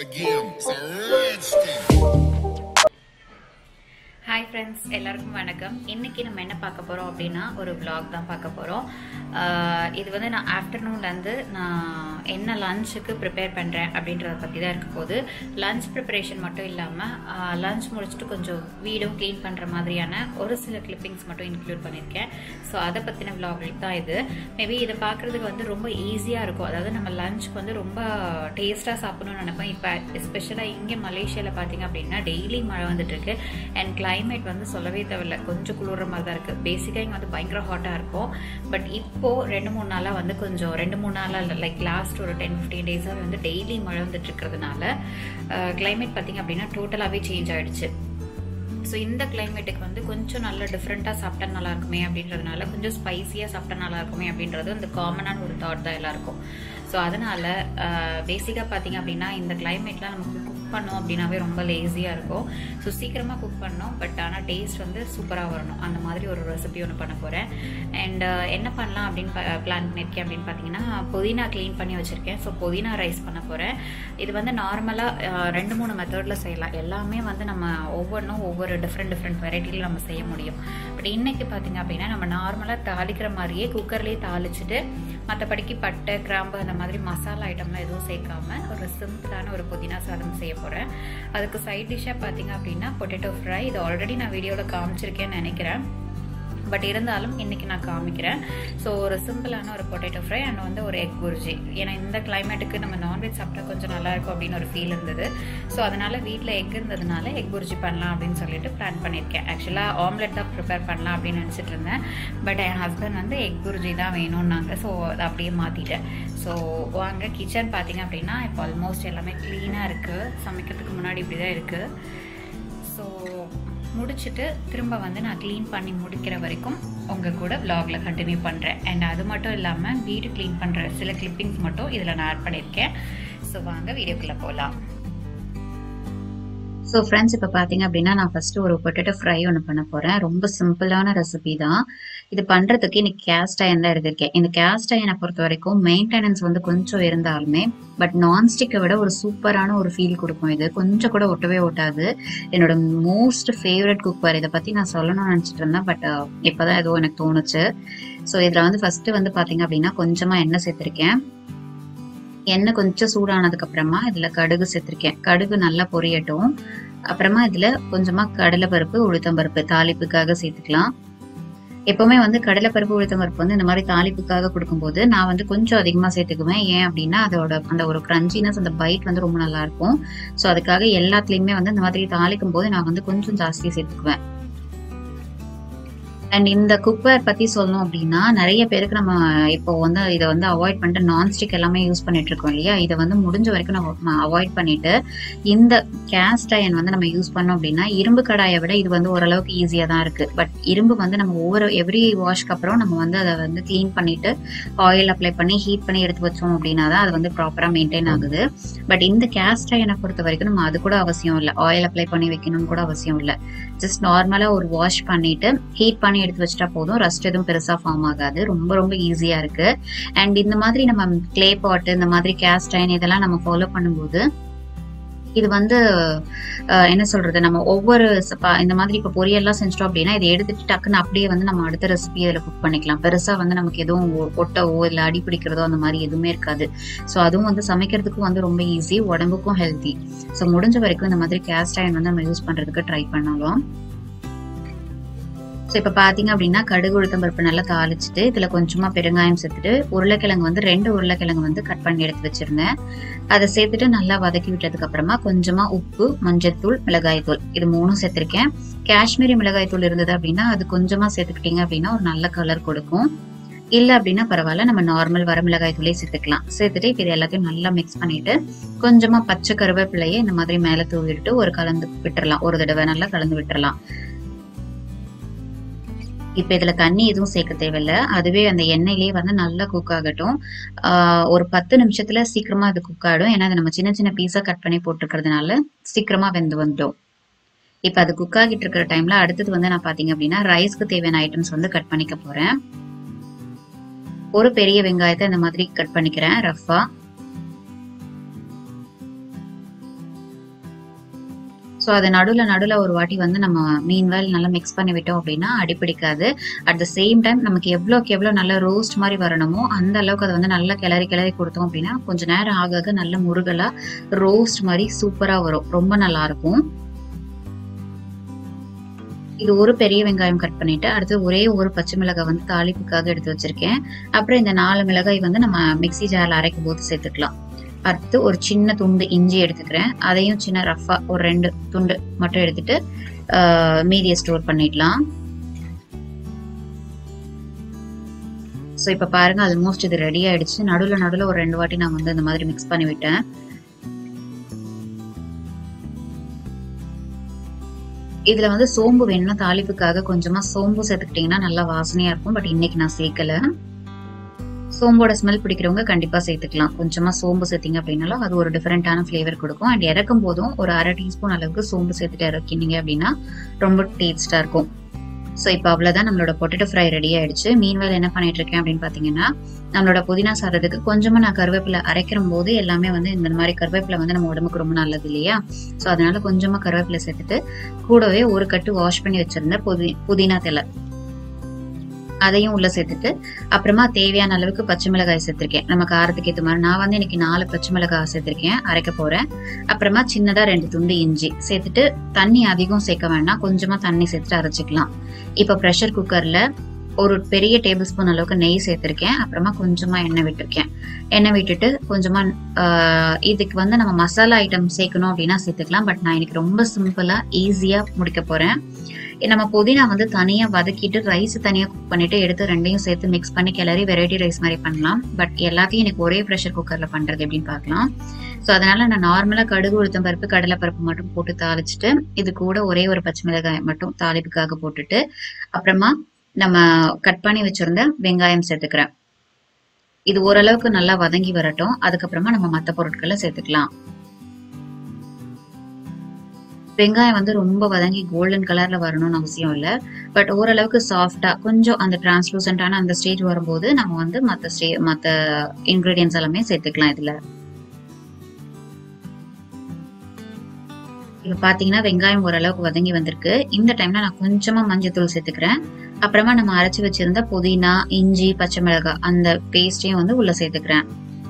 game. It's a rich thing. Hi friends எல்லாருக்கும் வணக்கம் இன்னைக்கு நம்ம என்ன பார்க்க போகிறோம் அப்படின்னா ஒரு vlog தான் பார்க்க போகிறோம் இது வந்து நான் ஆஃப்டர்நூன்லேருந்து நான் என்ன லஞ்சுக்கு ப்ரிப்பேர் பண்ணுறேன் அப்படின்றத பற்றி தான் இருக்க போது லஞ்ச் ப்ரிப்பரேஷன் மட்டும் இல்லாமல் லஞ்ச் முடிச்சுட்டு கொஞ்சம் வீடும் க்ளீன் பண்ணுற மாதிரியான ஒரு சில கிளிப்பிங்ஸ் மட்டும் இன்க்ளூட் பண்ணியிருக்கேன் ஸோ அதை பற்றின vlog தான் இது மேபி இதை பார்க்குறதுக்கு வந்து ரொம்ப ஈஸியாக இருக்கும் அதாவது நம்ம லஞ்சுக்கு வந்து ரொம்ப டேஸ்ட்டாக சாப்பிடணும்னு நினைப்போம் இப்போ எஸ்பெஷலாக இங்கே மலேசியாவில் பார்த்தீங்க அப்படின்னா டெய்லி மழை வந்துட்டு இருக்கு அண்ட் கிளைமேட் வந்து சொல்லவே தேவையில்ல கொஞ்சம் குளிர்ற மாதிரி தான் இருக்குது பேசிக்காக இங்கே வந்து பயங்கர ஹாட்டாக இருக்கும் பட் இப்போது ரெண்டு மூணு நாளாக வந்து கொஞ்சம் ரெண்டு மூணு நாளாக இல்லை லைக் லாஸ்ட் ஒரு டென் ஃபிஃப்டீன் டேஸாக வந்து டெய்லி மழை வந்துட்டு இருக்கிறதுனால கிளைமேட் பார்த்தீங்க அப்படின்னா டோட்டலாகவே சேஞ்ச் ஆயிடுச்சு ஸோ இந்த கிளைமேட்டுக்கு வந்து கொஞ்சம் நல்ல டிஃப்ரெண்ட்டாக சாப்பிட்டா நல்லா இருக்குமே அப்படின்றதுனால கொஞ்சம் ஸ்பைசியாக சாப்பிட்டா நல்லா இருக்குமே அப்படின்றது இந்த காமனான ஒரு தாட் தான் எல்லாருக்கும் ஸோ அதனால பேசிக்காக பார்த்தீங்க அப்படின்னா இந்த கிளைமேட்லாம் நமக்கு குக் பண்ணோம் அப்படின்னாவே ரொம்ப லேசியாக இருக்கும் ஸோ சீக்கிரமாக குக் பண்ணோம் பட் ஆனால் டேஸ்ட் வந்து சூப்பராக வரணும் அந்த மாதிரி ஒரு ரெசிபி ஒன்று பண்ண போகிறேன் அண்ட் என்ன பண்ணலாம் அப்படின்னு பிளான் பண்ணியிருக்கேன் அப்படின்னு பார்த்தீங்கன்னா புதினா க்ளீன் பண்ணி வச்சுருக்கேன் ஸோ புதினா ரைஸ் பண்ண போகிறேன் இது வந்து நார்மலாக ரெண்டு மூணு மெத்தடில் செய்யலாம் எல்லாமே வந்து நம்ம ஒவ்வொன்றும் ஒவ்வொரு டிஃப்ரெண்ட் டிஃப்ரெண்ட் வெரைட்டியில் நம்ம செய்ய முடியும் பட் இன்னைக்கு பார்த்தீங்க அப்படின்னா நம்ம நார்மலாக தாளிக்கிற மாதிரியே குக்கர்லேயே தாளிச்சுட்டு மற்றபடிக்கு பட்டை கிராம்பு அந்த மாதிரி மசாலா ஐட்டம்லாம் எதுவும் சேர்க்காம ஒரு சிம்பிளான ஒரு புதினா சாதம் செய்ய போகிறேன் அதுக்கு சைட் டிஷ்ஷாக பார்த்தீங்க அப்படின்னா பொட்டேட்டோ ஃப்ரை இது ஆல்ரெடி நான் வீடியோவில் காமிச்சிருக்கேன்னு நினைக்கிறேன் பட் இருந்தாலும் இன்னைக்கு நான் காமிக்கிறேன் ஸோ ஒரு சிம்பிளான ஒரு பொட்டேட்டோ ஃப்ரை அண்ட் வந்து ஒரு எக் புர்ஜி ஏன்னா இந்த கிளைமேட்டுக்கு நம்ம நான்வெஜ் சாப்பிட்டா கொஞ்சம் நல்லா இருக்கும் அப்படின்னு ஒரு ஃபீல் இருந்தது ஸோ அதனால வீட்டில் எக் இருந்ததுனால எக் புர்ஜி பண்ணலாம் அப்படின்னு சொல்லிட்டு பிளான் பண்ணியிருக்கேன் ஆக்சுவலாக ஆம்லெட் தான் ப்ரிப்பேர் பண்ணலாம் அப்படின்னு நினச்சிட்டு இருந்தேன் பட் என் ஹஸ்பண்ட் வந்து எக் புர்ஜி தான் வேணும்னாங்க ஸோ அதை அப்படியே மாற்றிட்டேன் ஸோ வாங்க கிச்சன் பார்த்தீங்க அப்படின்னா இப்போ ஆல்மோஸ்ட் எல்லாமே க்ளீனாக இருக்குது சமைக்கிறதுக்கு முன்னாடி இப்படி தான் இருக்குது ஸோ முடிச்சுட்டு திரும்ப வந்து நான் க்ளீன் பண்ணி முடிக்கிற வரைக்கும் உங்கள் கூட vlogல கண்டினியூ பண்ணுறேன் அண்ட் அது மட்டும் இல்லாமல் வீடு க்ளீன் பண்ணுற சில கிளிப்பிங்ஸ் மட்டும் இதில் நான் ஆட் பண்ணியிருக்கேன் ஸோ வாங்க வீடியோக்குள்ளே போகலாம் ஸோ ஃப்ரெண்ட்ஸ் இப்போ பார்த்தீங்க அப்படின்னா நான் ஃபர்ஸ்ட் ஒரு பொட்டேட்டோ ஃப்ரை ஒன்று பண்ண போகிறேன் ரொம்ப சிம்பிளான ரெசிபி தான் இது பண்ணுறதுக்கு இன்னைக்கு கேஸ்ட் அயன் தான் எடுத்திருக்கேன் இந்த கேஸ்ட் அயனை பொறுத்த வரைக்கும் மெயின்டெனன்ஸ் வந்து கொஞ்சம் இருந்தாலுமே பட் நான்ஸ்டிக்கை விட ஒரு சூப்பரான ஒரு ஃபீல் கொடுக்கும் இது கொஞ்சம் கூட ஒட்டவே ஒட்டாது என்னோட மோஸ்ட் ஃபேவரட் குக்வேர் இதை பற்றி நான் சொல்லணும்னு நினச்சிட்டு இருந்தேன் பட் இப்போதான் ஏதோ எனக்கு தோணுச்சு ஸோ இதில் வந்து ஃபர்ஸ்ட் வந்து பார்த்தீங்க அப்படின்னா கொஞ்சமாக எண்ணெய் சேர்த்துருக்கேன் எண்ணெய் கொஞ்சம் சூடானதுக்கு அப்புறமா இதுல கடுகு சேர்த்திருக்கேன் கடுகு நல்லா பொரியட்டும் அப்புறமா இதுல கொஞ்சமா கடலைப்பருப்பு உளுத்தம்பருப்பு தாளிப்புக்காக சேர்த்துக்கலாம் எப்பவுமே வந்து கடலைப்பருப்பு உளுத்தம்பருப்பு வந்து இந்த மாதிரி தாளிப்புக்காக கொடுக்கும்போது நான் வந்து கொஞ்சம் அதிகமா சேர்த்துக்குவேன் ஏன் அப்படின்னா அதோட அந்த ஒரு கிரன்ச்சினஸ் அந்த பைட் வந்து ரொம்ப நல்லா இருக்கும் ஸோ அதுக்காக எல்லாத்துலயுமே வந்து இந்த மாதிரி தாளிக்கும் போது நான் வந்து கொஞ்சம் ஜாஸ்தி சேர்த்துக்குவேன் அண்ட் இந்த குக்வேர் பத்தி சொல்லணும் அப்படின்னா நிறைய பேருக்கு நம்ம இப்போ வந்து இதை வந்து அவாய்ட் பண்ணிட்டு நான்ஸ்டிக் எல்லாமே யூஸ் பண்ணிட்டு இருக்கோம் இல்லையா இதை வந்து முடிஞ்ச வரைக்கும் நம்ம அவாய்ட் பண்ணிட்டு இந்த கேஸ்ட் அயன் வந்து நம்ம யூஸ் பண்ணோம் அப்படின்னா இரும்பு கடாயை விட இது வந்து ஓரளவுக்கு ஈஸியா தான் இருக்கு பட் இரும்பு வந்து நம்ம ஒவ்வொரு எவ்ரி வாஷ்க்கு அப்புறம் நம்ம வந்து அதை வந்து க்ளீன் பண்ணிட்டு ஆயில் அப்ளை பண்ணி ஹீட் பண்ணி எடுத்து வச்சோம் அப்படின்னா தான் அது வந்து ப்ராப்பரா மெயின்டைன் ஆகுது பட் இந்த கேஸ்ட் அயனை பொறுத்த வரைக்கும் நம்ம அது கூட அவசியம் இல்லை ஆயில் அப்ளை பண்ணி வைக்கணும்னு கூட அவசியம் இல்லை ஜஸ்ட் நார்மலா ஒரு வாஷ் பண்ணிட்டு ஹீட் பண்ணி எடுத்து வச்சுட்டா போதும் ரஸ்ட் எதுவும் பெருசா ஃபார்ம் ஆகாது ரொம்ப ரொம்ப ஈஸியா இருக்கு அண்ட் இந்த மாதிரி நம்ம கிளே பாட் இந்த மாதிரி கேஸ்ட் அயன் இதெல்லாம் நம்ம ஃபாலோ பண்ணும்போது இது வந்து அஹ், என்ன சொல்றது நம்ம ஒவ்வொரு சப்ப- இந்த மாதிரி இப்போ பொரியல்லாம் செஞ்சிட்டோம் அப்படின்னா இதை எடுத்துட்டு டக்குன்னு அப்படியே வந்து நம்ம அடுத்த ரெசிபி அதில் குக் பண்ணிக்கலாம் பெருசா வந்து நமக்கு எதுவும் ஒ- ஒட்டவோ இல்லை அடி பிடிக்கிறதோ அந்த மாதிரி எதுவுமே இருக்காது ஸோ அதுவும் வந்து சமைக்கிறதுக்கும் வந்து ரொம்ப ஈஸி உடம்புக்கும் ஹெல்த்தி ஸோ முடிஞ்ச வரைக்கும் இந்த மாதிரி கேஸ்ட் அயன் வந்து நம்ம யூஸ் பண்றதுக்கு ட்ரை பண்ணலாம் ஸோ இப்போ பார்த்தீங்க அப்படின்னா கடுகு உளுத்தம் பருப்பு நல்லா தாளிச்சிட்டு இதில் கொஞ்சமாக பெருங்காயம் சேர்த்துட்டு உருளைக்கிழங்கு வந்து ரெண்டு உருளைக்கிழங்கு வந்து கட் பண்ணி எடுத்து வச்சிருந்தேன் அதை சேர்த்துட்டு நல்லா வதக்கி விட்டதுக்கு அப்புறமா கொஞ்சமாக உப்பு மஞ்சள்தூள் மிளகாய்த்தூள் இது மூணும் சேர்த்துருக்கேன் காஷ்மீரி மிளகாய்த்தூள் இருந்தது அப்படின்னா அது கொஞ்சமாக சேர்த்துக்கிட்டீங்க அப்படின்னா ஒரு நல்ல கலர் கொடுக்கும் இல்லை அப்படின்னா பரவாயில்ல நம்ம நார்மல் வர மிளகாய் தூளே சேர்த்துக்கலாம் சேர்த்துட்டு இப்போ இது எல்லாத்தையும் நல்லா மிக்ஸ் பண்ணிட்டு கொஞ்சமாக பச்சை கருவேப்பிலையை இந்த மாதிரி மேலே தூவிட்டு ஒரு கலந்து விட்டுறலாம் ஒரு தடவை நல்லா கலந்து விட்டுறலாம் இப்ப இதுல தண்ணி எதுவும் சேர்க்க தேவையில்ல அதுவே அந்த எண்ணெயிலேயே வந்து நல்லா குக் ஆகட்டும் ஆஹ் ஒரு பத்து நிமிஷத்துல சீக்கிரமா அது குக் ஆகிடும் ஏன்னா அதை நம்ம சின்ன சின்ன பீஸா கட் பண்ணி போட்டுருக்கிறதுனால சீக்கிரமா வெந்து வந்துடும் இப்ப அது குக் ஆகிட்டு இருக்கிற டைம்ல அடுத்தது வந்து நான் பாத்தீங்க அப்படின்னா ரைஸ்க்கு தேவையான ஐட்டம்ஸ் வந்து கட் பண்ணிக்க போறேன் ஒரு பெரிய வெங்காயத்தை இந்த மாதிரி கட் பண்ணிக்கிறேன் ரஃபா ஸோ அது நடுவில் நடுவில் ஒரு வாட்டி வந்து நம்ம மீன் வேல் நல்லா மிக்ஸ் பண்ணி விட்டோம் அப்படின்னா அடிப்பிடிக்காது அட் த சேம் டைம் நமக்கு எவ்வளோக்கு எவ்வளோ நல்ல ரோஸ்ட் மாதிரி வரணுமோ அந்த அளவுக்கு அதை வந்து நல்லா கிளறி கிளறி கொடுத்தோம் அப்படின்னா கொஞ்ச நேரம் ஆக ஆக நல்ல முருகலா ரோஸ்ட் மாதிரி சூப்பராக வரும் ரொம்ப நல்லா இருக்கும் இது ஒரு பெரிய வெங்காயம் கட் பண்ணிட்டு அடுத்து ஒரே ஒரு பச்சை மிளகாய் வந்து தாளிப்புக்காக எடுத்து வச்சிருக்கேன் அப்புறம் இந்த நாலு மிளகாய் வந்து நம்ம மிக்ஸி ஜார்ல அரைக்கும் போது சேர்த்துக்கலாம் அடுத்து ஒரு சின்ன துண்டு இஞ்சி எடுத்துக்கிறேன் அதையும் சின்ன ரஃபா ஒரு ரெண்டு துண்டு மட்டும் எடுத்துட்டு ஆஹ், மீதியை ஸ்டோர் பண்ணிடலாம் ஸோ இப்போ பாருங்க ஆல்மோஸ்ட் இது ரெடி ஆயிடுச்சு நடுவில் நடுவில் ஒரு ரெண்டு வாட்டி நான் வந்து இந்த மாதிரி மிக்ஸ் பண்ணி விட்டேன் இதுல வந்து சோம்பு வேணும்னா தாளிப்புக்காக கொஞ்சமா சோம்பு சேர்த்துக்கிட்டீங்கன்னா நல்லா வாசனையா இருக்கும் பட் இன்னைக்கு நான் சேர்க்கல சோம்போட ஸ்மெல் பிடிக்கிறவங்க கண்டிப்பா சேர்த்துக்கலாம் கொஞ்சமா சோம்பு சேர்த்தீங்க அப்படின்னாலும் அது ஒரு டிஃபரெண்டான ஃபிளேவர் கொடுக்கும் அண்ட் இறக்கும் போதும் ஒரு அரை டீஸ்பூன் அளவுக்கு சோம்பு சேர்த்துட்டு இறக்கினீங்க அப்படின்னா ரொம்ப டேஸ்டா இருக்கும் ஸோ இப்போ அவ்வளோதான் நம்மளோட பொட்டேட்டோ ஃப்ரை ரெடி ஆயிடுச்சு மீன்வேல் என்ன பண்ணிட்டு இருக்கேன் அப்படின்னு பார்த்தீங்கன்னா நம்மளோட புதினா சாதத்துக்கு கொஞ்சமா நான் கருவேப்பிலை அரைக்கிற போது எல்லாமே வந்து இந்த மாதிரி கருவேப்பிலை வந்து நம்ம உடம்புக்கு ரொம்ப நல்லது இல்லையா ஸோ அதனால கொஞ்சமா கருவேப்பிலை சேர்த்துட்டு கூடவே ஒரு கட்டு வாஷ் பண்ணி வச்சிருந்த புதி புதினா தலை அதையும் உள்ள சேர்த்துட்டு அப்புறமா தேவையான அளவுக்கு பச்சை மிளகாய் சேர்த்திருக்கேன் நம்ம காரத்துக்கு ஏற்ற மாதிரி நான் வந்து இன்னைக்கு நாலு பச்சை மிளகாய் சேர்த்திருக்கேன் அரைக்க போறேன் அப்புறமா சின்னதா ரெண்டு துண்டு இஞ்சி சேர்த்துட்டு தண்ணி அதிகம் சேர்க்க வேண்டாம் கொஞ்சமா தண்ணி சேர்த்துட்டு அரைச்சிக்கலாம் இப்போ ப்ரெஷர் குக்கர்ல ஒரு பெரிய டேபிள் ஸ்பூன் அளவுக்கு நெய் சேர்த்திருக்கேன் அப்புறமா கொஞ்சமா எண்ணெய் விட்டுருக்கேன் எண்ணெய் விட்டுட்டு கொஞ்சமா ஆஹ், இதுக்கு வந்து நம்ம மசாலா ஐட்டம் சேர்க்கணும் அப்படின்னா சேர்த்துக்கலாம் பட் நான் இன்னைக்கு ரொம்ப சிம்பிளா ஈஸியா முடிக்க போறேன் நம்ம புதினா வந்து தனியா வதக்கிட்டு ரைஸ் தனியா குக் பண்ணிட்டு எடுத்து ரெண்டையும் சேர்த்து மிக்ஸ் பண்ணி கிளறி வெரைட்டி ரைஸ் மாதிரி பண்ணலாம் பட் எல்லாத்தையும் எனக்கு ஒரே ப்ரெஷர் குக்கர்ல பண்றது எப்படின்னு பார்க்கலாம் ஸோ அதனால நான் நார்மலா கடுகு உளுத்தம் பருப்பு கடலை பருப்பு மட்டும் போட்டு தாளிச்சிட்டு இது கூட ஒரே ஒரு பச்சை மிளகாய் மட்டும் தாளிப்புக்காக போட்டுட்டு அப்புறமா நம்ம கட் பண்ணி வச்சிருந்த வெங்காயம் சேர்த்துக்கிறேன் இது ஓரளவுக்கு நல்லா வதங்கி வரட்டும் அதுக்கப்புறமா நம்ம மற்ற பொருட்களை சேர்த்துக்கலாம் வெங்காயம் வந்து ரொம்ப வதங்கி கோல்டன் கலர்ல வரணும்னு அவசியம் இல்லை பட் ஓரளவுக்கு சாஃப்டா கொஞ்சம் அந்த டிரான்ஸ்லூசன்டான அந்த ஸ்டேஜ் வரும்போது நம்ம வந்து மற்ற ஸ்டே மற்ற இன்கிரீடியன்ஸ் எல்லாமே சேர்த்துக்கலாம் இதுல இப்ப பாத்தீங்கன்னா வெங்காயம் ஓரளவுக்கு வதங்கி வந்திருக்கு இந்த டைம்ல நான் கொஞ்சமா மஞ்சத்தூள் சேர்த்துக்கிறேன் அப்புறமா நம்ம அரைச்சு வச்சிருந்த புதினா இஞ்சி பச்சை மிளகாய் அந்த பேஸ்டையும் வந்து உள்ள சேர்த்துக்கிறேன்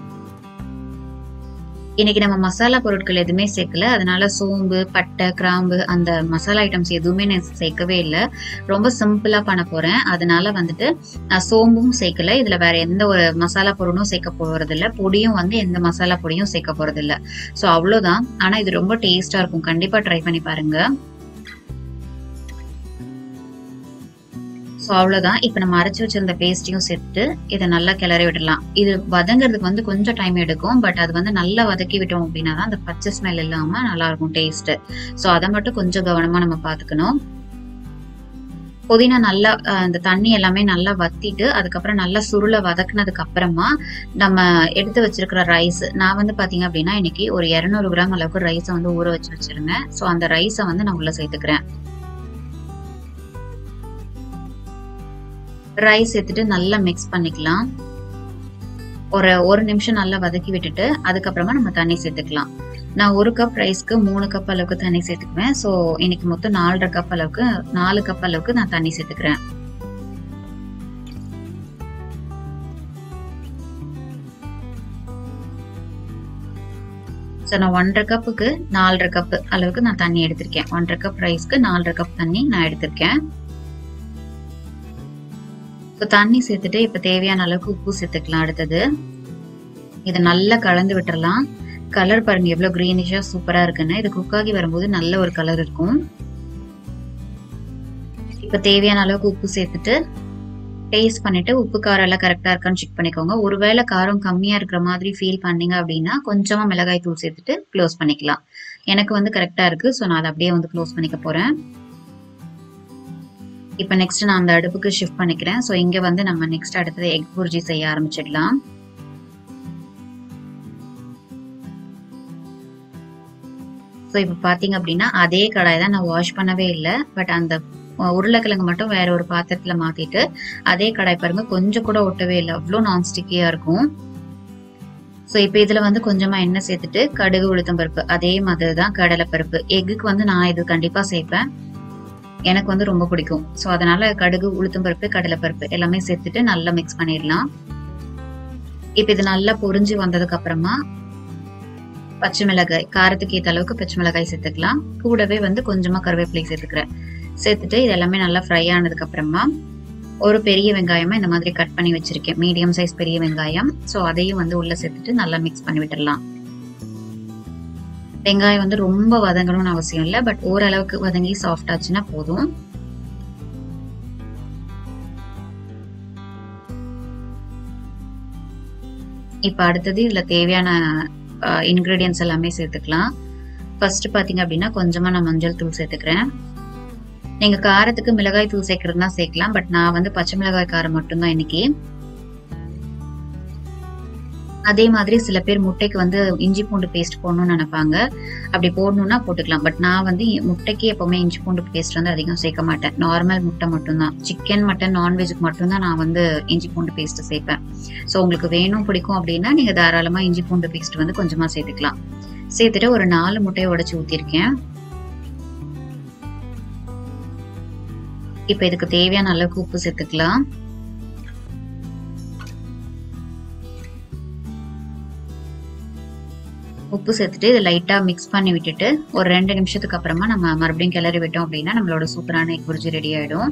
இன்னைக்கு நம்ம மசாலா பொருட்கள் எதுவுமே சேர்க்கல அதனால சோம்பு பட்டை கிராம்பு அந்த மசாலா ஐட்டம்ஸ் எதுவுமே நான் சேர்க்கவே இல்லை ரொம்ப சிம்பிளா பண்ண போறேன் அதனால வந்துட்டு நான் சோம்பும் சேர்க்கல இதுல வேற எந்த ஒரு மசாலா பொருளும் சேர்க்க போறது இல்ல பொடியும் வந்து எந்த மசாலா பொடியும் சேர்க்க போறது இல்ல ஸோ அவ்வளவுதான் ஆனா இது ரொம்ப டேஸ்டா இருக்கும் கண்டிப்பா ட்ரை பண்ணி பாருங்க ஸோ அவ்வளோதான் இப்போ நம்ம அரைச்சி வச்சிருந்த பேஸ்ட்டையும் சேர்த்து இதை நல்லா கிளறி விடலாம் இது வதங்கிறதுக்கு வந்து கொஞ்சம் டைம் எடுக்கும் பட் அது வந்து நல்லா வதக்கி விட்டோம் அப்படின்னா தான் அந்த பச்சை ஸ்மெல் இல்லாமல் நல்லா இருக்கும் டேஸ்ட் ஸோ அதை மட்டும் கொஞ்சம் கவனமாக நம்ம பார்த்துக்கணும் புதினா நல்லா அஹ், அந்த தண்ணி எல்லாமே நல்லா வத்திட்டு அதுக்கப்புறம் நல்லா சுருளை வதக்குனதுக்கு அப்புறமா நம்ம எடுத்து வச்சிருக்கிற ரைஸ் நான் வந்து பாத்தீங்க அப்படின்னா இன்னைக்கு ஒரு இரநூறு கிராம் அளவுக்கு ரைஸை வந்து ஊற வச்சு வச்சிருந்தேன் ஸோ அந்த ரைஸை வந்து நான் உள்ள சேர்த்துக்கிறேன் ரைஸ் சேர்த்துட்டு நல்லா மிக்ஸ் பண்ணிக்கலாம் ஒரு ஒரு நிமிஷம் நல்லா வதக்கி விட்டுட்டு அதுக்கப்புறமா நம்ம தண்ணி சேர்த்துக்கலாம் நான் ஒரு கப் ரைஸ்க்கு மூணு கப் அளவுக்கு தண்ணி சேர்த்துக்குவேன் ஸோ இன்னைக்கு மொத்தம் நாலரை கப் அளவுக்கு நாலு கப் அளவுக்கு நான் தண்ணி சேர்த்துக்கிறேன் ஸோ நான் ஒன்றரை கப்புக்கு நாலரை கப் அளவுக்கு நான் தண்ணி எடுத்திருக்கேன் ஒன்றரை கப் ரைஸ்க்கு நாலரை கப் தண்ணி நான் எடுத்திருக்கேன் ஸோ தண்ணி சேர்த்துட்டு இப்போ தேவையான அளவுக்கு உப்பு சேர்த்துக்கலாம் அடுத்தது இதை நல்லா கலந்து விட்டுறலாம் கலர் பாருங்க எவ்வளவு கிரீனிஷா சூப்பரா இருக்குன்னு இது குக் ஆகி வரும்போது நல்ல ஒரு கலர் இருக்கும் இப்ப தேவையான அளவுக்கு உப்பு சேர்த்துட்டு டேஸ்ட் பண்ணிட்டு உப்பு காரம் எல்லாம் கரெக்டா இருக்கான்னு செக் பண்ணிக்கோங்க ஒருவேளை காரம் கம்மியா இருக்கிற மாதிரி ஃபீல் பண்ணீங்க அப்படின்னா கொஞ்சமா மிளகாய் தூள் சேர்த்துட்டு க்ளோஸ் பண்ணிக்கலாம் எனக்கு வந்து கரெக்டா இருக்கு ஸோ நான் அதை அப்படியே வந்து க்ளோஸ் பண்ணிக்க போறேன் இப்போ நெக்ஸ்ட் நான் அந்த அடுப்புக்கு ஷிஃப்ட் பண்ணிக்கிறேன் ஸோ இங்க வந்து நம்ம நெக்ஸ்ட் அடுத்தது எக் புர்ஜி செய்ய ஆரம்பிச்சிடலாம் ஸோ இப்போ பார்த்தீங்க அப்படின்னா அதே கடாய் தான் நான் வாஷ் பண்ணவே இல்லை பட் அந்த அஹ், உருளைக்கிழங்கு மட்டும் வேற ஒரு பாத்திரத்துல மாத்திட்டு அதே கடாய் பாருங்க கொஞ்சம் கூட ஒட்டவே இல்லை அவ்வளோ நான்ஸ்டிக்கியா இருக்கும் ஸோ இப்போ இதில் வந்து கொஞ்சமாக எண்ணெய் சேர்த்துட்டு கடுகு உளுத்தம் பருப்பு அதே மாதிரி தான் கடலைப்பருப்பு எக்குக்கு வந்து நான் இது கண்டிப்பாக சேர்ப்பேன் எனக்கு வந்து ரொம்ப பிடிக்கும் ஸோ அதனால கடுகு உளுத்தம் பருப்பு கடலைப்பருப்பு எல்லாமே சேர்த்துட்டு நல்லா மிக்ஸ் பண்ணிடலாம் இப்போ இது நல்லா பொரிஞ்சு வந்ததுக்கு அப்புறமா பச்சை மிளகாய் காரத்துக்கு ஏற்ற அளவுக்கு பச்சை மிளகாய் சேர்த்துக்கலாம் கூடவே வந்து கொஞ்சமா கருவேப்பிலை சேர்த்துக்கிறேன் சேர்த்துட்டு இது எல்லாமே நல்லா ஃப்ரை ஆனதுக்கு அப்புறமா ஒரு பெரிய வெங்காயமா இந்த மாதிரி கட் பண்ணி வச்சிருக்கேன் மீடியம் சைஸ் பெரிய வெங்காயம் ஸோ அதையும் வந்து உள்ள சேர்த்துட்டு நல்லா மிக்ஸ் பண்ணி விட்டுடலாம் வெங்காயம் வந்து ரொம்ப வதங்கணும்னு அவசியம் இல்லை பட் ஓரளவுக்கு வதங்கி சாஃப்ட் ஆச்சுன்னா போதும் இப்போ அடுத்தது இதுல தேவையான இன்கிரீடியன்ஸ் எல்லாமே சேர்த்துக்கலாம் ஃபர்ஸ்ட் பாத்தீங்க அப்படின்னா கொஞ்சமா நான் மஞ்சள் தூள் சேர்த்துக்கிறேன் நீங்க காரத்துக்கு மிளகாய் தூள் சேர்க்கறதுனா சேர்க்கலாம் பட் நான் வந்து பச்சை மிளகாய் காரம் மட்டும்தான் இன்னைக்கு அதே மாதிரி சில பேர் முட்டைக்கு வந்து இஞ்சி பூண்டு பேஸ்ட் போடணும்னு நினைப்பாங்க அப்படி போடணும்னா போட்டுக்கலாம் பட் நான் வந்து முட்டைக்கு எப்பவுமே இஞ்சி பூண்டு பேஸ்ட் வந்து அதிகம் சேர்க்க மாட்டேன் நார்மல் முட்டை மட்டும்தான் சிக்கன் மட்டன் நான்வெஜ்க்கு மட்டும்தான் நான் வந்து இஞ்சி பூண்டு பேஸ்ட் சேர்ப்பேன் ஸோ உங்களுக்கு வேணும் பிடிக்கும் அப்படின்னா நீங்க தாராளமா இஞ்சி பூண்டு பேஸ்ட் வந்து கொஞ்சமா சேர்த்துக்கலாம் சேர்த்துட்டு ஒரு நாலு முட்டையை உடைச்சு ஊத்திருக்கேன் இப்ப இதுக்கு தேவையான அளவுக்கு உப்பு சேர்த்துக்கலாம் உப்பு சேர்த்துட்டு இதை லைட்டா மிக்ஸ் பண்ணி விட்டுட்டு ஒரு ரெண்டு நிமிஷத்துக்கு அப்புறமா நம்ம மறுபடியும் கிளறி விட்டோம் அப்படின்னா நம்மளோட சூப்பரான எக் புரிஜி ரெடி ஆயிடும்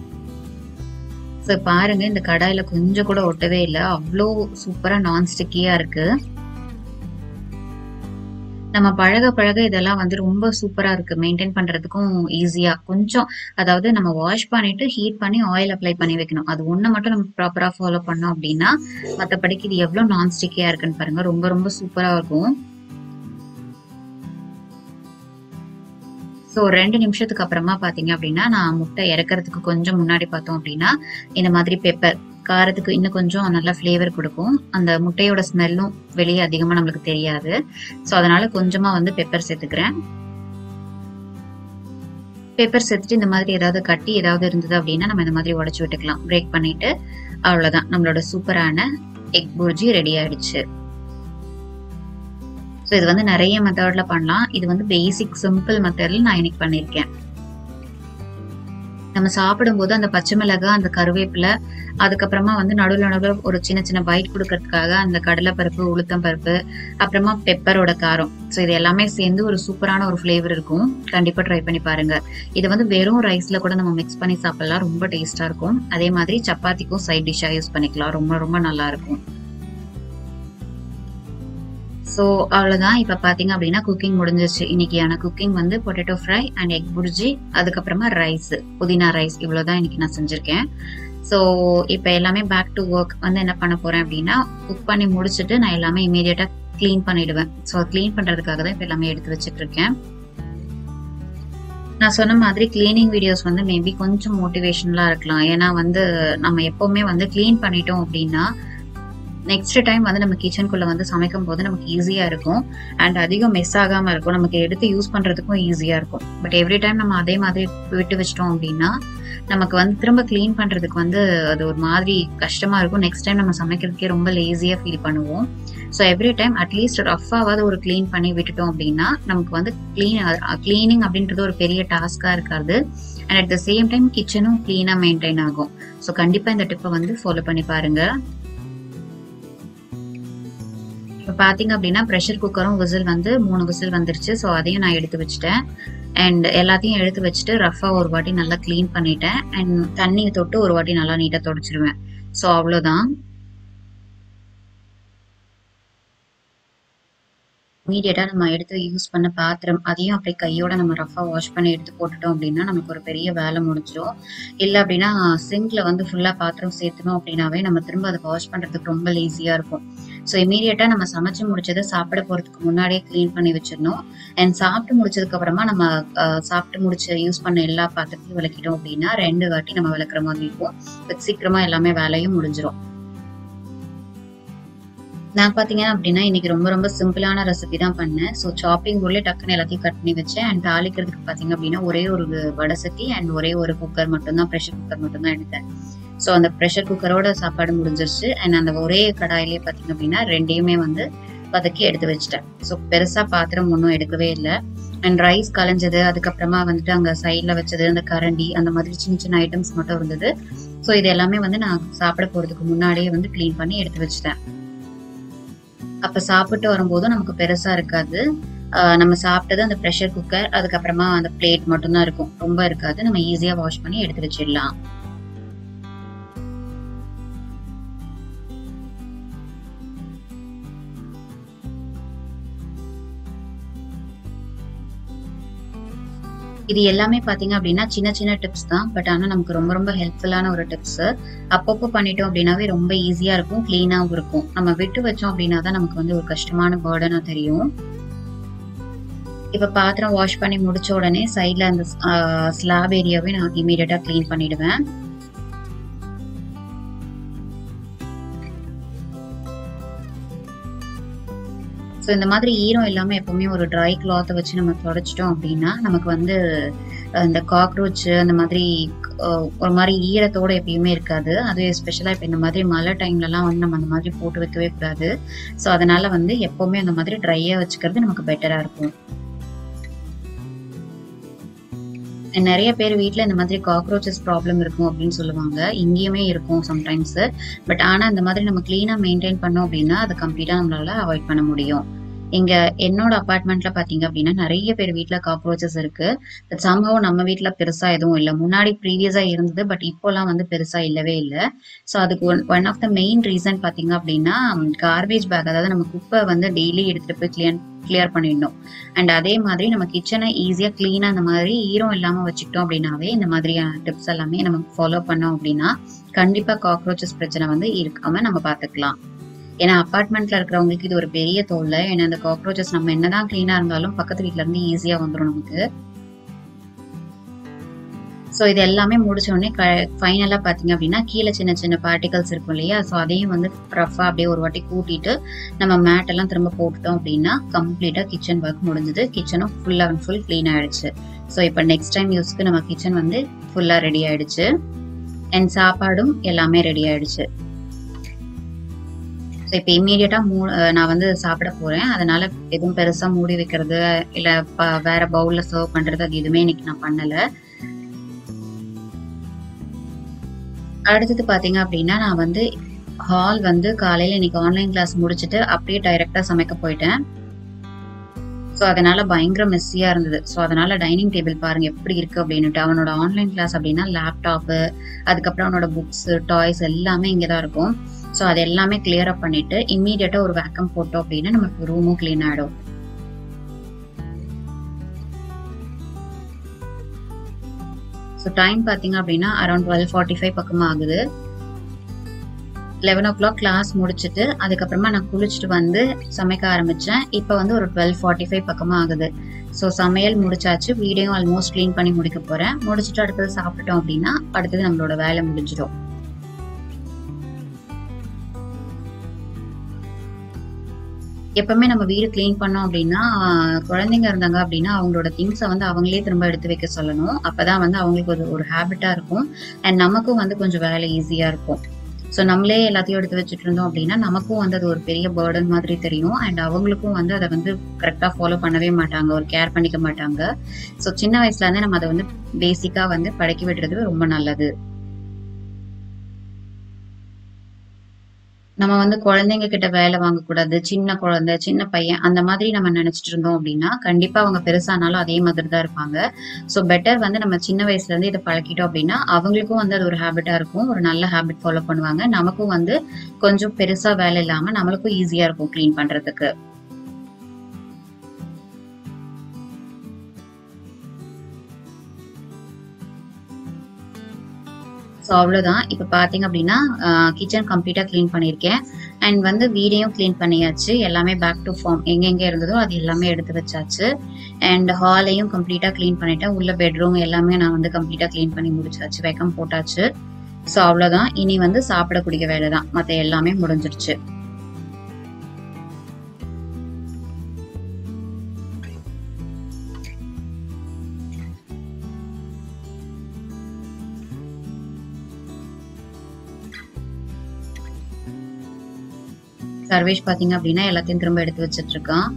ஸோ பாருங்க இந்த கடாயில கொஞ்சம் கூட ஒட்டவே இல்லை அவ்வளோ சூப்பரா நான் ஸ்டிக்கியா இருக்கு நம்ம பழக பழக இதெல்லாம் வந்து ரொம்ப சூப்பரா இருக்கு மெயின்டைன் பண்றதுக்கும் ஈஸியா கொஞ்சம் அதாவது நம்ம வாஷ் பண்ணிட்டு ஹீட் பண்ணி ஆயில் அப்ளை பண்ணி வைக்கணும் அது ஒண்ணு மட்டும் நம்ம ப்ராப்பரா ஃபாலோ பண்ணோம் அப்படின்னா மத்தபடிக்கு இது எவ்வளவு நான் ஸ்டிக்கியா இருக்குன்னு பாருங்க ரொம்ப ரொம்ப சூப்பரா இருக்கும் ஸோ ரெண்டு நிமிஷத்துக்கு அப்புறமா பாத்தீங்க அப்படின்னா நான் முட்டை இறக்கறதுக்கு கொஞ்சம் முன்னாடி பார்த்தோம் அப்படின்னா இந்த மாதிரி பெப்பர் காரத்துக்கு இன்னும் கொஞ்சம் நல்லா ஃப்ளேவர் கொடுக்கும் அந்த முட்டையோட ஸ்மெல்லும் வெளியே அதிகமாக நம்மளுக்கு தெரியாது ஸோ அதனால கொஞ்சமா வந்து பெப்பர் சேர்த்துக்கிறேன் பெப்பர் சேர்த்துட்டு இந்த மாதிரி ஏதாவது கட்டி ஏதாவது இருந்தது அப்படின்னா நம்ம இந்த மாதிரி உடச்சி விட்டுக்கலாம் பிரேக் பண்ணிட்டு அவ்வளோதான் நம்மளோட சூப்பரான எக் புர்ஜி ரெடி ஆயிடுச்சு ஸோ இது வந்து நிறைய மெத்தட்ல பண்ணலாம் இது வந்து பேசிக் சிம்பிள் மெத்தட்ல நான் இன்னைக்கு பண்ணியிருக்கேன் நம்ம சாப்பிடும்போது அந்த பச்சை மிளகாய் அந்த கருவேப்பிலை அதுக்கப்புறமா வந்து நடுவில் நடுவில் ஒரு சின்ன சின்ன பைட் கொடுக்கறதுக்காக அந்த கடலைப்பருப்பு உளுத்தம் பருப்பு அப்புறமா பெப்பரோட காரம் ஸோ இது எல்லாமே சேர்ந்து ஒரு சூப்பரான ஒரு ஃப்ளேவர் இருக்கும் கண்டிப்பா ட்ரை பண்ணி பாருங்க இது வந்து வெறும் ரைஸ்ல கூட நம்ம மிக்ஸ் பண்ணி சாப்பிடலாம் ரொம்ப டேஸ்டா இருக்கும் அதே மாதிரி சப்பாத்திக்கும் சைட் டிஷ்ஷா யூஸ் பண்ணிக்கலாம் ரொம்ப ரொம்ப நல்லா இருக்கும் ஸோ அவ்வளோதான் இப்போ பார்த்தீங்க அப்படின்னா குக்கிங் முடிஞ்சிருச்சு இன்னைக்கான குக்கிங் வந்து potato fry and egg bhurji அதுக்கப்புறமா ரைஸ் புதினா ரைஸ் இவ்வளோதான் இன்னைக்கு நான் செஞ்சுருக்கேன் ஸோ இப்போ எல்லாமே பேக் டு ஒர்க் வந்து என்ன பண்ண போறேன் அப்படின்னா குக் பண்ணி முடிச்சுட்டு நான் எல்லாமே இமீடியட்டா க்ளீன் பண்ணிடுவேன் ஸோ க்ளீன் பண்றதுக்காக தான் இப்போ எல்லாமே எடுத்து வச்சுட்டு இருக்கேன் நான் சொன்ன மாதிரி கிளீனிங் வீடியோஸ் வந்து மேபி கொஞ்சம் மோட்டிவேஷனலா இருக்கலாம் ஏன்னா வந்து நம்ம எப்பவுமே வந்து க்ளீன் பண்ணிட்டோம் அப்படின்னா நெக்ஸ்ட் டைம் வந்து நம்ம கிச்சனுக்குள்ள வந்து சமைக்கும் போது நமக்கு ஈஸியா இருக்கும் அண்ட் அதிகம் மிஸ் ஆகாம இருக்கும் நமக்கு எடுத்து யூஸ் பண்றதுக்கும் ஈஸியா இருக்கும் பட் எவ்ரி டைம் நம்ம அதே மாதிரி விட்டு வச்சிட்டோம் அப்படின்னா நமக்கு வந்து திரும்ப க்ளீன் பண்றதுக்கு வந்து அது ஒரு மாதிரி கஷ்டமா இருக்கும் நெக்ஸ்ட் டைம் நம்ம சமைக்கிறதுக்கே ரொம்ப லேசியா ஃபீல் பண்ணுவோம் ஸோ எவ்ரி டைம் அட்லீஸ்ட் ரஃபாவது ஒரு க்ளீன் பண்ணி விட்டுட்டோம் அப்படின்னா நமக்கு வந்து க்ளீன் க்ளீனிங் அப்படின்றது ஒரு பெரிய டாஸ்கா இருக்காது and at the same time கிச்சனும் க்ளீனா மெயின்டைன் ஆகும் ஸோ கண்டிப்பா இந்த டிப்பை வந்து ஃபாலோ பண்ணி பாருங்க இப்போ பார்த்தீங்க அப்படின்னா ப்ரெஷர் குக்கரும் விசில் வந்து மூணு விசில் வந்துருச்சு ஸோ அதையும் நான் எடுத்து வச்சுட்டேன் அண்ட் எல்லாத்தையும் எடுத்து வச்சுட்டு ரஃபாக ஒரு வாட்டி நல்லா க்ளீன் பண்ணிட்டேன் அண்ட் தண்ணி தொட்டு ஒரு வாட்டி நல்லா நீட்டாக தொடச்சிருவேன் ஸோ அவ்வளோதான் இமீடியட்டாக நம்ம எடுத்து யூஸ் பண்ண பாத்திரம் அதையும் அப்படியே கையோட நம்ம ரஃபாக வாஷ் பண்ணி எடுத்து போட்டுட்டோம் அப்படின்னா நமக்கு ஒரு பெரிய வேலை முடிஞ்சிடும் இல்லை அப்படின்னா சிங்க்ல வந்து ஃபுல்லாக பாத்திரம் சேர்த்தணும் அப்படின்னாவே நம்ம திரும்ப அதை வாஷ் பண்ணுறதுக்கு ரொம்ப ஈஸியாக இருக்கும் ஸோ இமீடியட்டாக நம்ம சமைச்சு முடிச்சதை சாப்பிட போகிறதுக்கு முன்னாடியே க்ளீன் பண்ணி வச்சிடணும் அண்ட் சாப்பிட்டு முடிச்சதுக்கு அப்புறமா நம்ம அஹ், சாப்பிட்டு முடிச்ச யூஸ் பண்ண எல்லா பாத்திரத்தையும் விளக்கிட்டோம் அப்படின்னா ரெண்டு வாட்டி நம்ம விளக்குற மாதிரி இருக்கும் But சீக்கிரமா எல்லாமே வேலையும் முடிஞ்சிடும் நான் பாத்தீங்க அப்படின்னா இன்னைக்கு ரொம்ப ரொம்ப சிம்பிளான ரெசிபி தான் பண்ணேன் ஸோ சாப்பிங் போர்ட்லேயே டக்குன்னு எல்லாத்தையும் கட் பண்ணி வச்சேன் அண்ட் தாளிக்கிறதுக்கு பாத்தீங்க அப்படின்னா ஒரே ஒரு வடை சட்டி அண்ட் ஒரே ஒரு குக்கர் மட்டும்தான் ப்ரெஷர் குக்கர் மட்டும்தான் எடுத்தேன் ஸோ அந்த ப்ரெஷர் குக்கரோட சாப்பாடு முடிஞ்சிருச்சு அண்ட் அந்த ஒரே கடாயிலே பாத்தீங்க அப்படின்னா ரெண்டையுமே வந்து வதக்கி எடுத்து வச்சிட்டேன் ஸோ பெருசா பாத்திரம் ஒன்றும் எடுக்கவே இல்லை அண்ட் ரைஸ் கலைஞ்சது அதுக்கப்புறமா வந்துட்டு அங்க சைட்ல வச்சது அந்த கரண்டி அந்த மாதிரி சின்ன சின்ன ஐட்டம்ஸ் மட்டும் இருந்தது ஸோ இது எல்லாமே வந்து நான் சாப்பிட போறதுக்கு முன்னாடியே வந்து க்ளீன் பண்ணி எடுத்து வச்சிட்டேன் அப்ப சாப்பிட்டு வரும்போதும் நமக்கு பெருசா இருக்காது ஆஹ் நம்ம சாப்பிட்டது அந்த ப்ரெஷர் குக்கர் அதுக்கப்புறமா அந்த பிளேட் மட்டும்தான் இருக்கும் ரொம்ப இருக்காது நம்ம ஈஸியா வாஷ் பண்ணி எடுத்து வச்சிடலாம் இது எல்லாமே பாத்தீங்க அப்படின்னா சின்ன சின்ன டிப்ஸ் தான் பட் ஆனா நமக்கு ரொம்ப ரொம்ப ஹெல்ப்ஃபுல்லான ஒரு டிப்ஸ் அப்பப்போ பண்ணிட்டோம் அப்படின்னாவே ரொம்ப ஈஸியா இருக்கும் கிளீனாவும் இருக்கும் நம்ம விட்டு வச்சோம் அப்படின்னா தான் நமக்கு வந்து ஒரு கஷ்டமான பேர்டனா தெரியும் இப்ப பாத்திரம் வாஷ் பண்ணி முடிச்ச உடனே சைட்ல அந்த ஸ்லாப் ஏரியாவே நான் இமீடியட்டா க்ளீன் பண்ணிடுவேன் ஸோ இந்த மாதிரி ஈரம் இல்லாம எப்பவுமே ஒரு ட்ரை கிளாத்தை வச்சு நம்ம தொடச்சிட்டோம் அப்படின்னா நமக்கு வந்து இந்த காக்ரோச் அந்த மாதிரி அஹ், ஒரு மாதிரி ஈரத்தோட எப்பயுமே இருக்காது அது எஸ்பெஷலா இப்போ இந்த மாதிரி மழை டைம்லலாம் வந்து நம்ம அந்த மாதிரி போட்டு வைக்கவே கூடாது ஸோ அதனால வந்து எப்பவுமே அந்த மாதிரி ட்ரையா வச்சுக்கிறது நமக்கு பெட்டரா இருக்கும் நிறைய பேர் வீட்ல இந்த மாதிரி காக்ரோச்சஸ் ப்ராப்ளம் இருக்கும் அப்படின்னு சொல்லுவாங்க இங்கேயுமே இருக்கும் சம்டைம்ஸ் பட் ஆனா இந்த மாதிரி நம்ம கிளீனா மெயின்டைன் பண்ணோம் அப்படின்னா அதை கம்ப்ளீட்டா நம்மளால அவாய்ட் பண்ண முடியும் இங்க என்னோட அபார்ட்மெண்ட்ல பாத்தீங்க அப்படின்னா நிறைய பேர் வீட்ல காக்ரோச்சஸ் இருக்கு பட் சம்பவம் நம்ம வீட்ல பெருசா எதுவும் இல்லை முன்னாடி ப்ரீவியஸா இருந்தது பட் இப்போலாம் வந்து பெருசா இல்லவே இல்லை ஸோ அதுக்கு one one of the main reason பாத்தீங்க அப்படின்னா கார்பேஜ் பேக் அதாவது நம்ம குப்பை வந்து டெய்லி எடுத்துட்டு போய் கிளியர் கிளியர் பண்ணிடணும் அண்ட் அதே மாதிரி நம்ம கிச்சனை ஈஸியா கிளீனா இந்த மாதிரி ஈரம் இல்லாம வச்சுக்கிட்டோம் அப்படின்னாவே இந்த மாதிரியான டிப்ஸ் எல்லாமே நம்ம ஃபாலோ பண்ணோம் அப்படின்னா கண்டிப்பா காக்ரோச்சஸ் பிரச்சனை வந்து இருக்காம நம்ம பாத்துக்கலாம் ஏன்னா அபார்ட்மெண்ட்ல இருக்கிறவங்களுக்கு இது ஒரு பெரிய தொல்லை ஏன்னா அந்த காக்ரோச்சஸ் நம்ம என்னதான் கிளீனா இருந்தாலும் பக்கத்து வீட்ல இருந்து ஈஸியா வந்துடும் நமக்கு ஸோ இது எல்லாமே முடிச்ச உடனே ஃபைனலாக பார்த்தீங்க அப்படின்னா கீழே சின்ன சின்ன பார்ட்டிகல்ஸ் இருக்கும் இல்லையா ஸோ அதையும் வந்து ரஃபாக அப்படியே ஒரு வாட்டி கூட்டிட்டு நம்ம மேட் எல்லாம் திரும்ப போட்டுட்டோம் அப்படின்னா கம்ப்ளீட்டாக கிச்சன் ஒர்க் முடிஞ்சது கிச்சனும் ஃபுல் அண்ட் ஃபுல் க்ளீன் ஆயிடுச்சு ஸோ இப்போ நெக்ஸ்ட் டைம் யூஸ்க்கு நம்ம கிச்சன் வந்து ஃபுல்லாக ரெடி ஆயிடுச்சு அண்ட் சாப்பாடும் எல்லாமே ரெடி ஆயிடுச்சு ஸோ இப்போ இம்மீடியட்டா மூ அஹ் நான் வந்து சாப்பிட போறேன் அதனால எதுவும் பெருசா மூடி வைக்கிறது இல்ல ப- வேற பவுல்ல சர்வ் பண்றது அது எதுவுமே இன்னைக்கு நான் பண்ணல அடுத்தது பாத்தீங்க அப்படின்னா நான் வந்து ஹால் வந்து காலையில இன்னைக்கு ஆன்லைன் கிளாஸ் முடிச்சுட்டு அப்படியே டைரக்டா சமைக்க போயிட்டேன் ஸோ அதனால பயங்கர மெஸ்ஸியா இருந்தது ஸோ அதனால டைனிங் டேபிள் பாருங்க எப்படி இருக்கு அப்படின்னுட்டு அவனோட ஆன்லைன் கிளாஸ் அப்படின்னா லேப்டாப்பு அதுக்கப்புறம் அவனோட புக்ஸ் டாய்ஸ் எல்லாமே இங்கே தான் இருக்கும் ஸோ அது எல்லாமே கிளியர் அப் பண்ணிட்டு இம்மீடியட்டா ஒரு வேக்கம் போட்டோம் அப்படின்னா நமக்கு ரூமும் க்ளீன் ஆயிடும் ஸோ டைம் பார்த்தீங்க அப்படின்னா அரௌண்ட் டுவெல் ஃபார்ட்டி ஃபைவ் பக்கமாக ஆகுது லெவன் ஓ கிளாக் கிளாஸ் முடிச்சுட்டு அதுக்கப்புறமா நான் குளிச்சுட்டு வந்து சமைக்க ஆரம்பிச்சேன் இப்போ வந்து ஒரு டுவெல் ஃபார்ட்டி ஃபைவ் பக்கமாக ஆகுது ஸோ சமையல் முடிச்சாச்சு வீடையும் ஆல்மோஸ்ட் க்ளீன் பண்ணி முடிக்க போறேன் முடிச்சுட்டு அடுத்தது சாப்பிட்டுட்டோம் அப்படின்னா அடுத்தது நம்மளோட வேலை முடிஞ்சிடும் எப்பவுமே நம்ம வீடு க்ளீன் பண்ணோம் அப்படின்னா ஆஹ் குழந்தைங்க இருந்தாங்க அப்படின்னா அவங்களோட திங்ஸை வந்து அவங்களே திரும்ப எடுத்து வைக்க சொல்லணும் அப்பதான் வந்து அவங்களுக்கு ஒரு ஒரு ஹேபிட்டா இருக்கும் அண்ட் நமக்கும் வந்து கொஞ்சம் வேலை ஈஸியா இருக்கும் ஸோ நம்மளே எல்லாத்தையும் எடுத்து வச்சுட்டு இருந்தோம் அப்படின்னா நமக்கும் வந்து அது ஒரு பெரிய பேர்டன் மாதிரி தெரியும் அண்ட் அவங்களுக்கும் வந்து அதை வந்து கரெக்டாக ஃபாலோ பண்ணவே மாட்டாங்க ஒரு கேர் பண்ணிக்க மாட்டாங்க ஸோ சின்ன வயசுல இருந்தே நம்ம அதை வந்து பேசிக்காக வந்து பழக்கி விடுறது ரொம்ப நல்லது நம்ம வந்து குழந்தைங்க கிட்ட வேலை வாங்கக்கூடாது சின்ன குழந்தை சின்ன பையன் அந்த மாதிரி நம்ம நினைச்சிட்டு இருந்தோம் அப்படின்னா கண்டிப்பா அவங்க பெருசானாலும் அதே மாதிரி தான் இருப்பாங்க ஸோ பெட்டர் வந்து நம்ம சின்ன வயசுல இருந்து இதை பழக்கிட்டோம் அப்படின்னா அவங்களுக்கும் வந்து அது ஒரு ஹேபிட்டா இருக்கும் ஒரு நல்ல ஹேபிட் ஃபாலோ பண்ணுவாங்க நமக்கும் வந்து கொஞ்சம் பெருசா வேலை இல்லாம நம்மளுக்கும் ஈஸியா இருக்கும் க்ளீன் பண்றதுக்கு ஸோ அவ்வளோதான் இப்போ பார்த்தீங்க அப்படின்னா கிச்சன் கம்ப்ளீட்டாக க்ளீன் பண்ணியிருக்கேன் அண்ட் வந்து வீடையும் க்ளீன் பண்ணியாச்சு எல்லாமே பேக் டு ஃபார்ம் எங்கெங்கே இருந்ததோ அது எல்லாமே எடுத்து வச்சாச்சு அண்ட் ஹாலையும் கம்ப்ளீட்டாக க்ளீன் பண்ணிட்டேன் உள்ள பெட்ரூம் எல்லாமே நான் வந்து கம்ப்ளீட்டாக க்ளீன் பண்ணி முடிச்சாச்சு வெக்கம் போட்டாச்சு ஸோ அவ்வளோதான் இனி வந்து சாப்பிடக்கூடிய வேலை தான் மற்ற எல்லாமே முடிஞ்சிருச்சு சர்வேஷ் பாத்தீங்க அப்படின்னா எல்லாத்தையும் திரும்ப எடுத்து வச்சிட்டு இருக்கான்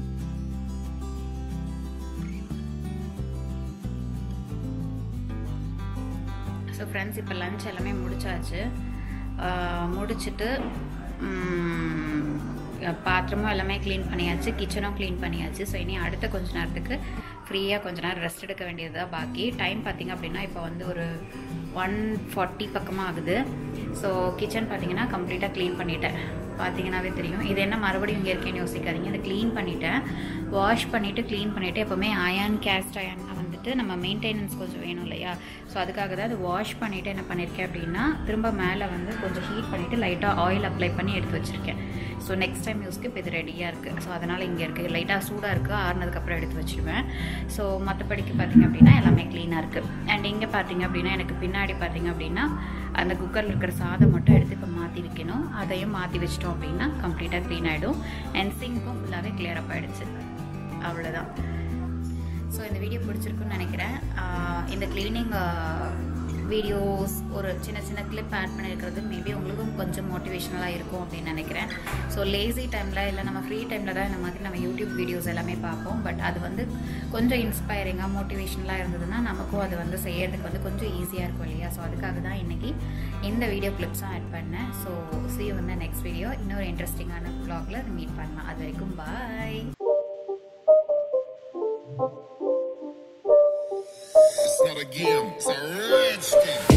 ஸோ ஃப்ரெண்ட்ஸ் இப்போ லஞ்ச் எல்லாமே முடிச்சாச்சு ஆஹ் முடிச்சிட்டு ம், பாத்திரமும் எல்லாமே க்ளீன் பண்ணியாச்சு கிச்சனும் க்ளீன் பண்ணியாச்சு ஸோ இனி அடுத்த கொஞ்ச நேரத்துக்கு ஃப்ரீயாக கொஞ்ச நேரம் ரெஸ்ட் எடுக்க வேண்டியது தான் பாக்கி டைம் பார்த்திங்க அப்படின்னா இப்போ வந்து ஒரு ஒன் ஃபார்ட்டி பக்கமாக ஆகுது ஸோ கிச்சன் பார்த்தீங்கன்னா கம்ப்ளீட்டாக க்ளீன் பண்ணிட்டேன் பார்த்தீங்கன்னாவே தெரியும் இது என்ன மறுபடியும் இங்கே இருக்கேன்னு யோசிக்காதீங்க இதை க்ளீன் பண்ணிட்டேன் வாஷ் பண்ணிவிட்டு க்ளீன் பண்ணிவிட்டு எப்போவுமே அயான் கேஸ்ட் அயான் வந்துட்டு நம்ம மெயின்டெனன்ஸ் கொஞ்சம் வேணும் இல்லையா ஸோ அதுக்காக தான் அது வாஷ் பண்ணிவிட்டு என்ன பண்ணியிருக்கேன் அப்படின்னா திரும்ப மேலே வந்து கொஞ்சம் ஹீட் பண்ணிவிட்டு லைட்டாக ஆயில் அப்ளை பண்ணி எடுத்து வச்சுருக்கேன் ஸோ நெக்ஸ்ட் டைம் யூஸ்க்கு இப்போ இது ரெடியாக இருக்குது ஸோ அதனால் இங்கே இருக்குது லைட்டாக சூடாக இருக்குது ஆறுனதுக்கப்புறம் எடுத்து வச்சுருவேன் ஸோ மற்றபடிக்கு பார்த்தீங்க அப்படின்னா எல்லாமே க்ளீனாக இருக்குது அண்ட் இங்கே பார்த்தீங்க அப்படின்னா எனக்கு பின்னாடி பார்த்தீங்க அப்படின்னா அந்த குக்கரில் இருக்கிற சாதம் மட்டும் எடுத்து இப்போ மாற்றி வைக்கணும் அதையும் மாற்றி வச்சிட்டோம் அப்படின்னா கம்ப்ளீட்டாக க்ளீன் ஆகிடும் அண்ட் சிங்க்கும் ஃபுல்லாகவே கிளியர் அப் ஆகிடுச்சு அவ்வளோதான் ஸோ இந்த வீடியோ பிடிச்சிருக்குன்னு நினைக்கிறேன் ஆஹ் இந்த க்ளீனிங் வீடியோஸ் ஒரு சின்ன சின்ன கிளிப் ஆட் பண்ணியிருக்கிறது மேபி உங்களுக்கும் கொஞ்சம் மோட்டிவேஷனலாக இருக்கும் அப்படின்னு நினைக்கிறேன் ஸோ லேசி டைமில் இல்லை நம்ம ஃப்ரீ டைமில் தான் இந்த மாதிரி நம்ம யூடியூப் வீடியோஸ் எல்லாமே பார்ப்போம் பட் அது வந்து கொஞ்சம் இன்ஸ்பைரிங்காக மோட்டிவேஷனலாக இருந்ததுன்னா நமக்கும் அது வந்து செய்யறதுக்கு வந்து கொஞ்சம் ஈஸியாக இருக்கும் இல்லையா ஸோ அதுக்காக தான் இன்றைக்கி இந்த வீடியோ கிளிப்ஸும் ஆட் பண்ணேன் so see you in the next video இன்னொரு இன்ட்ரெஸ்டிங்கான வ்ளாகில் மீட் பண்ணலாம் அது வரைக்கும் பாய் It's not a game, it's a rich thing.